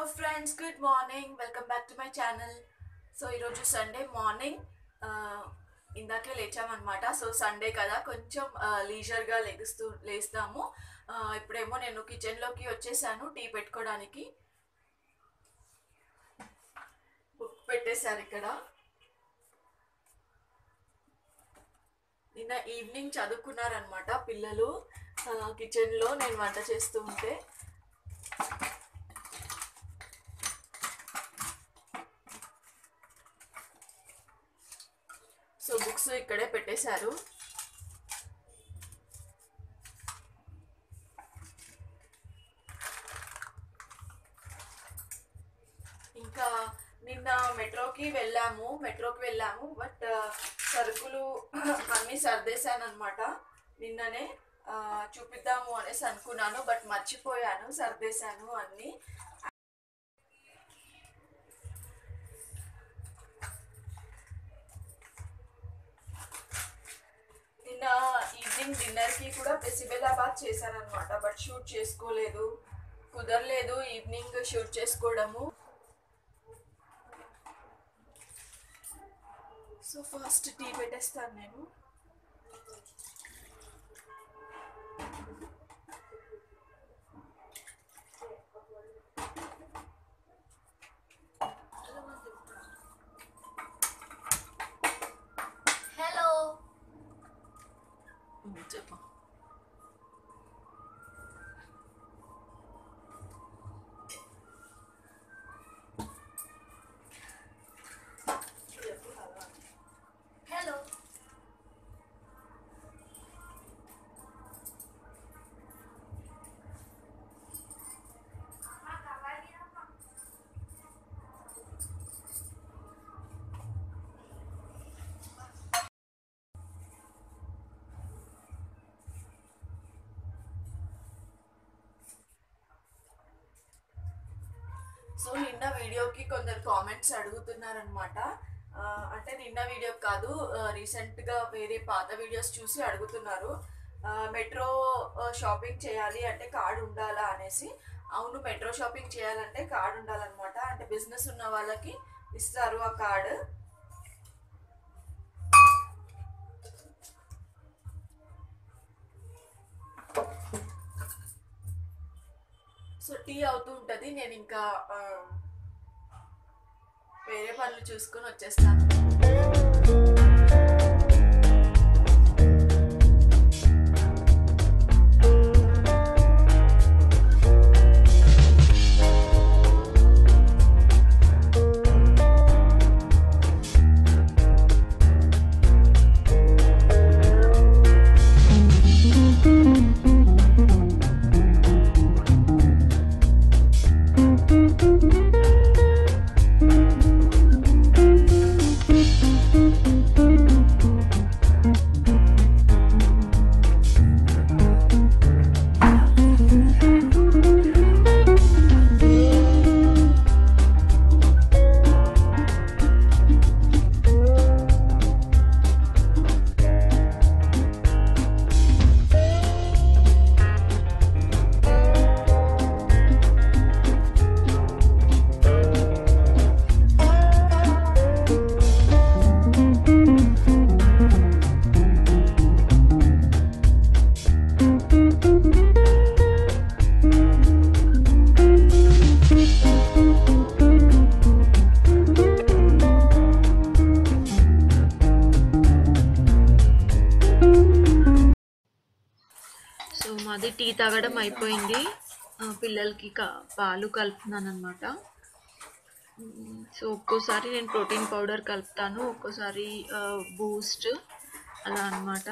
friends good morning welcome back to my channel so ఈరోజు Sunday morning ఇందాకే లేచామన్నమాట so Sunday కదా కొంచెం లీజర్గా లెగుస్తూ లేస్తాము ఆ, ఇప్పుడేమో నేను కిచెన్లోకి వచ్చేసాను టీ పెట్టుకోవడానికి బుక్ పెట్టేశారు ఇక్కడ నిన్న ఈవినింగ్ చదువుకున్నారనమాట పిల్లలు ఆ, కిచెన్లో నేను వంట చేస్తూ ఉంటే సో బుక్స్ ఇక్కడే పెట్టేశారు ఇంకా నిన్న మెట్రోకి వెళ్ళాము మెట్రోకి వెళ్ళాము బట్ సరుకులు అన్నీ సర్దేశాను అనమాట నిన్ననే ఆ, చూపిద్దాము అనేసి అనుకున్నాను బట్ మర్చిపోయాను సర్దేశాను అన్నీ నిన్న ఈవినింగ్ డిన్నర్కి కూడా పెసిబెలాబాద్ చేశానమాట బట్ షూట్ చేసుకోలేదు కుదరలేదు ఈవినింగ్ షూట్ చేసుకోవడము సో ఫస్ట్ టీ పెట్టేస్తాను నేను హలో చెప్పు హలో సో నిన్న వీడియోకి కొందరు కామెంట్స్ అడుగుతున్నారనమాట అంటే నిన్న వీడియో కాదు రీసెంట్గా వేరే పాత వీడియోస్ చూసి అడుగుతున్నారు మెట్రో షాపింగ్ చేయాలి అంటే కార్డు ఉండాలా అనేసి అవును మెట్రో షాపింగ్ చేయాలంటే కార్డు ఉండాలన్నమాట అంటే బిజినెస్ ఉన్న వాళ్ళకి ఇస్తారు ఆ కార్డు సో టీ అవుతూ ఉంటుంది నేను ఇంకా ఆ, వేరే పనులు చూసుకొని వచ్చేస్తాను సో మాది టీ తాగడం అయిపోయింది ఆ, పిల్లలకి కా పాలు కలుపుతున్నాను అనమాట సో ఒక్కోసారి నేను ప్రోటీన్ పౌడర్ కలుపుతాను ఒక్కోసారి బూస్ట్ అలా అన్నమాట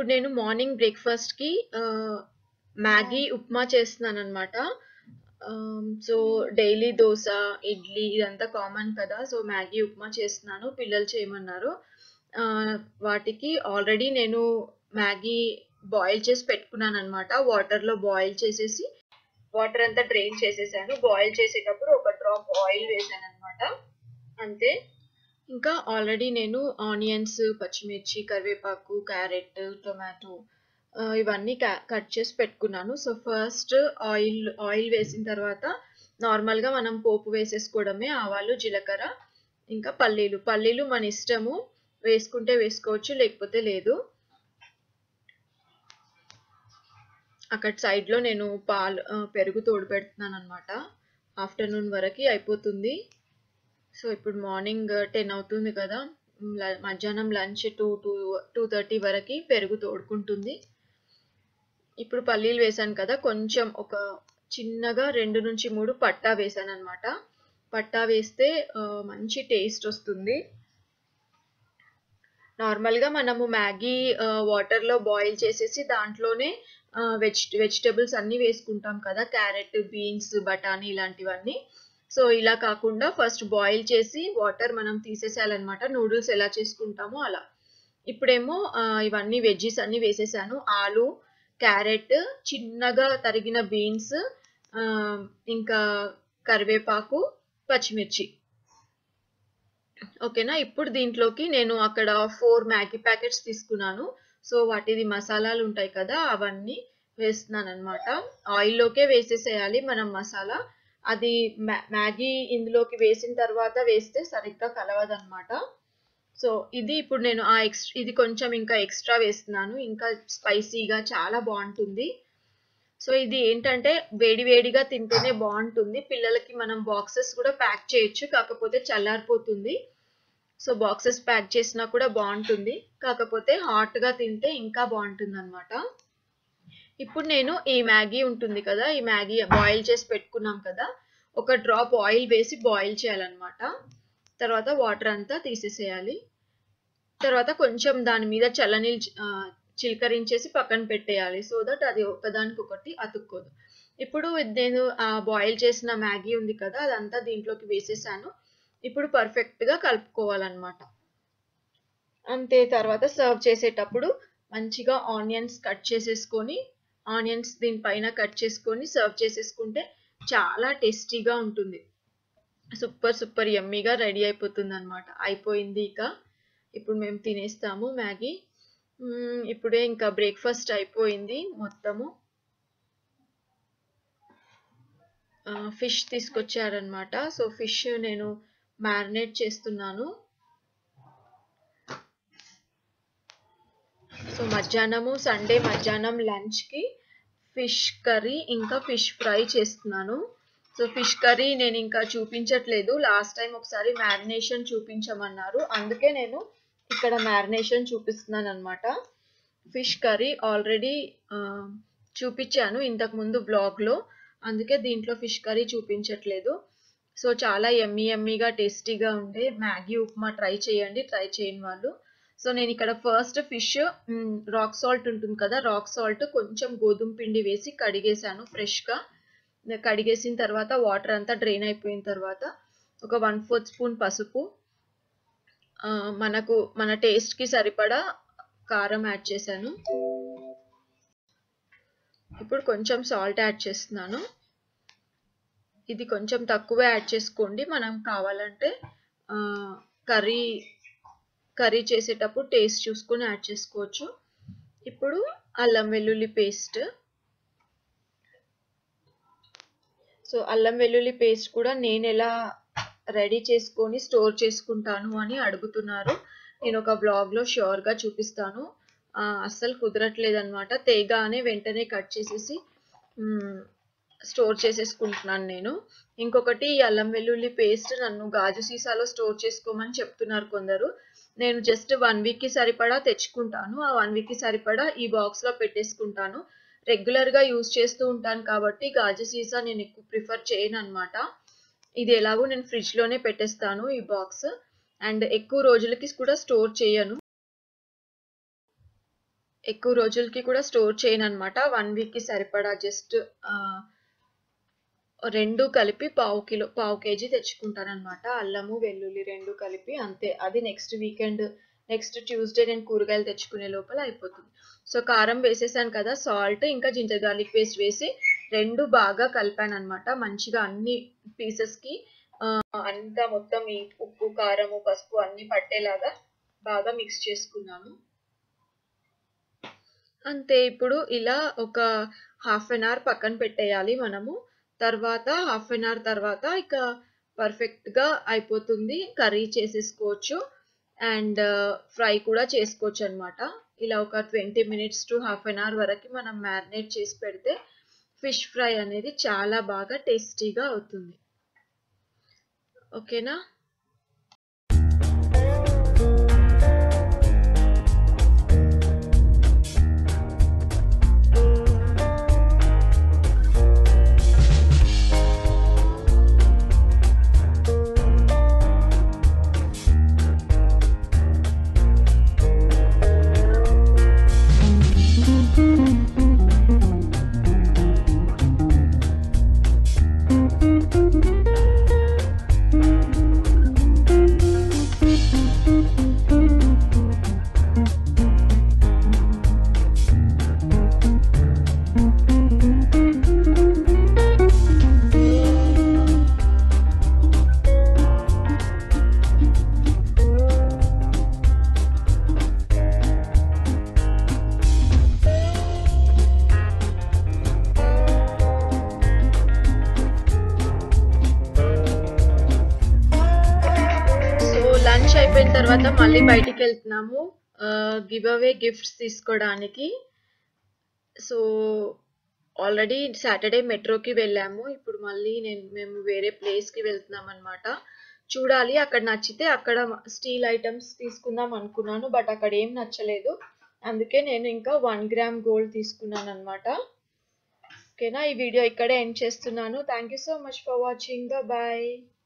నేను మార్నింగ్ బ్రేక్ఫాస్ట్కి మ్యాగీ ఉప్మా చేస్తున్నాను అనమాట సో డైలీ దోశ ఇడ్లీ ఇదంతా కామన్ కదా సో మ్యాగీ ఉప్మా చేస్తున్నాను పిల్లలు చేయమన్నారు ఆ, వాటికి ఆల్రెడీ నేను మ్యాగీ బాయిల్ చేసి పెట్టుకున్నాను అనమాట వాటర్లో బాయిల్ చేసేసి వాటర్ అంతా డ్రైన్ చేసేసాను బాయిల్ చేసేటప్పుడు ఒక డ్రాప్ ఆయిల్ వేసాను అనమాట అంతే ఇంకా ఆల్రెడీ నేను ఆనియన్స్ పచ్చిమిర్చి కరివేపాకు క్యారెట్ టొమాటో ఆ, ఇవన్నీ కట్ చేసి పెట్టుకున్నాను సో ఫస్ట్ ఆయిల్ ఆయిల్ వేసిన తర్వాత నార్మల్గా మనం పోపు వేసేసుకోవడమే ఆవాలు జీలకర్ర ఇంకా పల్లీలు పల్లీలు మన ఇష్టము వేసుకుంటే వేసుకోవచ్చు లేకపోతే లేదు అక్కడ సైడ్లో నేను పాలు ఆ, పెరుగు తోడు పెడుతున్నాను అనమాట ఆఫ్టర్నూన్ వరకు అయిపోతుంది సో ఇప్పుడు మార్నింగ్ టెన్ అవుతుంది కదా ల- మధ్యాహ్నం lunch two two two thirty వరకు పెరుగు తోడుకుంటుంది ఇప్పుడు పల్లీలు వేసాను కదా కొంచెం ఒక చిన్నగా రెండు నుంచి మూడు పట్టా వేసాను అనమాట పట్టా వేస్తే ఆ, మంచి టేస్ట్ వస్తుంది నార్మల్గా మనము మ్యాగీ వాటర్లో బాయిల్ చేసేసి దాంట్లోనే వెజ్ వెజిటబుల్స్ అన్నీ వేసుకుంటాం కదా క్యారెట్ బీన్స్ బఠానీ ఇలాంటివన్నీ సో ఇలా కాకుండా ఫస్ట్ బాయిల్ చేసి వాటర్ మనం తీసేసేయాలన్నమాట నూడిల్స్ ఎలా చేసుకుంటామో అలా ఇప్పుడేమో ఆ, ఇవన్నీ వెజ్జీస్ అన్నీ వేసేసాను ఆలు క్యారెట్ చిన్నగా తరిగిన బీన్స్ ఇంకా కరివేపాకు పచ్చిమిర్చి ఓకేనా ఇప్పుడు దీంట్లోకి నేను అక్కడ ఫోర్ మ్యాగీ ప్యాకెట్స్ తీసుకున్నాను సో వాటిది మసాలాలు ఉంటాయి కదా అవన్నీ వేస్తున్నాను అనమాట ఆయిల్లోకే వేసేసేయాలి మనం మసాలా అది మ్యా- మ్యాగీ ఇందులోకి వేసిన తర్వాత వేస్తే సరిగ్గా కలవదన్నమాట సో ఇది ఇప్పుడు నేను ఆ ఎక్స్ ఇది కొంచెం ఇంకా ఎక్స్ట్రా వేస్తున్నాను ఇంకా స్పైసీగా చాలా బాగుంటుంది సో ఇది ఏంటంటే వేడి వేడిగా తింటేనే బాగుంటుంది పిల్లలకి మనం బాక్సెస్ కూడా ప్యాక్ చేయొచ్చు కాకపోతే చల్లారిపోతుంది సో బాక్సెస్ ప్యాక్ చేసినా కూడా బాగుంటుంది కాకపోతే హాట్ గా తింటే ఇంకా బాగుంటుంది అనమాట ఇప్పుడు నేను ఈ మ్యాగీ ఉంటుంది కదా ఈ మ్యాగీ బాయిల్ చేసి పెట్టుకున్నాం కదా ఒక డ్రాప్ ఆయిల్ వేసి బాయిల్ చేయాలన్నమాట తర్వాత వాటర్ అంతా తీసేసేయాలి తర్వాత కొంచెం దాని మీద చల్లనీళ్ళు చి- ఆ, చిలకరించేసి పక్కన పెట్టేయాలి సో దట్ అది ఒకదానికి ఒకటి అతుక్కోదు ఇప్పుడు ఇది నేను బాయిల్ చేసిన మ్యాగీ ఉంది కదా అదంతా దీంట్లోకి వేసేసాను ఇప్పుడు పర్ఫెక్ట్ గా కలుపుకోవాలన్నమాట అంతే తర్వాత సర్వ్ చేసేటప్పుడు మంచిగా ఆనియన్స్ కట్ చేసేసుకొని ఆనియన్స్ దీనిపైన కట్ చేసుకొని సర్వ్ చేసేసుకుంటే చాలా టేస్టీగా ఉంటుంది సూపర్ సూపర్ యమ్మీగా రెడీ అయిపోతుంది అనమాట అయిపోయింది ఇక ఇప్పుడు మేము తినేస్తాము మ్యాగీ మ్మ్, ఇప్పుడే ఇంకా బ్రేక్ఫాస్ట్ అయిపోయింది మొత్తము ఫిష్ తీసుకొచ్చారనమాట సో ఫిష్ నేను మ్యారినేట్ చేస్తున్నాను సో మధ్యాహ్నము సండే మధ్యాహ్నం లంచ్కి ఫిష్ కర్రీ ఇంకా ఫిష్ ఫ్రై చేస్తున్నాను సో ఫిష్ కర్రీ నేను ఇంకా చూపించట్లేదు లాస్ట్ టైం ఒకసారి మ్యారినేషన్ చూపించమన్నారు అందుకే నేను ఇక్కడ మ్యారినేషన్ చూపిస్తున్నాను అనమాట ఫిష్ కర్రీ ఆల్రెడీ చూపించాను ఇంతకు ముందు బ్లాగ్లో అందుకే దీంట్లో ఫిష్ కర్రీ చూపించట్లేదు సో చాలా ఎమ్మీ ఎమ్మీగా టేస్టీగా ఉండే మ్యాగీ ఉప్మా ట్రై చేయండి ట్రై చేయని వాళ్ళు సో నేను ఇక్కడ ఫస్ట్ ఫిష్ రాక్ సాల్ట్ ఉంటుంది కదా రాక్ సాల్ట్ కొంచెం గోధుమ పిండి వేసి కడిగేసాను ఫ్రెష్గా కడిగేసిన తర్వాత వాటర్ అంతా డ్రైన్ అయిపోయిన తర్వాత ఒక వన్ ఫోర్త్ స్పూన్ పసుపు ఆ, మనకు మన టేస్ట్కి సరిపడా కారం యాడ్ చేశాను ఇప్పుడు కొంచెం సాల్ట్ యాడ్ చేస్తున్నాను ఇది కొంచెం తక్కువ యాడ్ చేసుకోండి మనం కావాలంటే ఆ, కర్రీ కర్రీ చేసేటప్పుడు టేస్ట్ చూసుకొని యాడ్ చేసుకోవచ్చు ఇప్పుడు అల్లం వెల్లుల్లి పేస్ట్ సో అల్లం వెల్లుల్లి పేస్ట్ కూడా నేను ఎలా రెడీ చేసుకొని స్టోర్ చేసుకుంటాను అని అడుగుతున్నారు నేను ఒక బ్లాగ్లో ష్యూర్గా చూపిస్తాను ఆ, అస్సలు కుదరట్లేదు అనమాట తేగానే వెంటనే కట్ చేసేసి మ్, స్టోర్ చేసేసుకుంటున్నాను నేను ఇంకొకటి ఈ అల్లం వెల్లుల్లి పేస్ట్ నన్ను గాజు సీసాలో స్టోర్ చేసుకోమని చెప్తున్నారు కొందరు నేను జస్ట్ వన్ వీక్కి సరిపడా తెచ్చుకుంటాను ఆ వన్ వీక్కి సరిపడా ఈ బాక్స్లో పెట్టేసుకుంటాను రెగ్యులర్గా యూజ్ చేస్తూ ఉంటాను కాబట్టి గాజు సీసా నేను ఎక్కువ ప్రిఫర్ చేయను అనమాట ఇది ఎలాగో నేను ఫ్రిడ్జ్లోనే పెట్టేస్తాను ఈ బాక్స్ అండ్ ఎక్కువ రోజులకి కూడా స్టోర్ చేయను ఎక్కువ రోజులకి కూడా స్టోర్ చేయను అనమాట వన్ వీక్కి సరిపడా జస్ట్ రెండు కలిపి పావు కిలో పావు కేజీ తెచ్చుకుంటాను అనమాట అల్లము వెల్లుల్లి రెండు కలిపి అంతే అది నెక్స్ట్ వీకెండ్ నెక్స్ట్ ట్యూస్డే నేను కూరగాయలు తెచ్చుకునే లోపల అయిపోతుంది సో కారం వేసేసాను కదా సాల్ట్ ఇంకా జింజర్ గార్లిక్ పేస్ట్ వేసి రెండు బాగా కలిపాను అనమాట మంచిగా అన్ని పీసెస్కి అంతా మొత్తం ఈ ఉప్పు కారము పసుపు అన్ని పట్టేలాగా బాగా మిక్స్ చేసుకున్నాను అంతే ఇప్పుడు ఇలా ఒక హాఫ్ అన్ అవర్ పక్కన పెట్టేయాలి మనము తర్వాత హాఫ్ అన్ అవర్ తర్వాత ఇక పర్ఫెక్ట్గా అయిపోతుంది కర్రీ చేసేసుకోవచ్చు అండ్ ఫ్రై కూడా చేసుకోవచ్చు అనమాట ఇలా ఒక twenty minutes to half an hour వరకు మనం మ్యారినేట్ చేసి పెడితే ఫిష్ ఫ్రై అనేది చాలా బాగా టేస్టీగా అవుతుంది ఓకేనా సో లంచ్ అయిపోయిన తర్వాత మళ్ళీ బయటికి వెళ్తున్నాము గివ్ అవే గిఫ్ట్స్ తీసుకోవడానికి సో ఆల్రెడీ సాటర్డే మెట్రోకి వెళ్ళాము ఇప్పుడు మళ్ళీ నేను మేము వేరే ప్లేస్కి వెళ్తున్నాం అనమాట చూడాలి అక్కడ నచ్చితే అక్కడ స్టీల్ ఐటమ్స్ తీసుకుందాం అనుకున్నాను బట్ అక్కడ ఏం నచ్చలేదు అందుకే నేను ఇంకా వన్ గ్రామ్ గోల్డ్ తీసుకున్నాను అనమాట ఓకేనా ఈ వీడియో ఇక్కడే ఎండ్ చేస్తున్నాను thank you so much for watching bye